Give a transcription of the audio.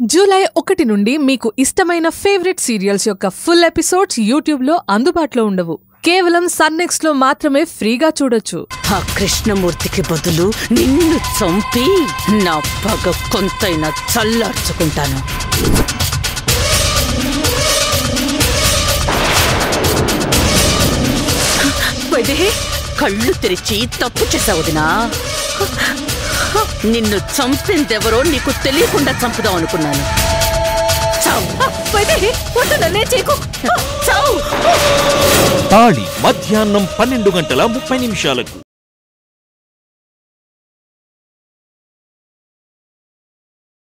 July ఒకటి నుండి మీకు ఇష్టమైన ఫేవరెట్ సీరియల్స్ యొక్క ఫుల్ ఎపిసోడ్స్ యూట్యూబ్లో అందుబాటులో ఉండవు కేవలం సన్నెక్స్ లో మాత్రమే ఫ్రీగా చూడొచ్చు ఆ కృష్ణమూర్తికి బదులు నిన్ను చంపి నా పగ కొంతైనా చల్లార్చుకుంటాను వైదేహి కళ్ళు తెరిచి తప్పు చేసావు వదినా నిన్ను చంపిందెవరో నీకు తెలియకుండా చంపుదాం అనుకున్నాను చావు వైదేహి వద్దు నన్నే చేయకు చావు తాళి మధ్యాహ్నం పన్నెండు గంటల ముప్పై నిమిషాలకు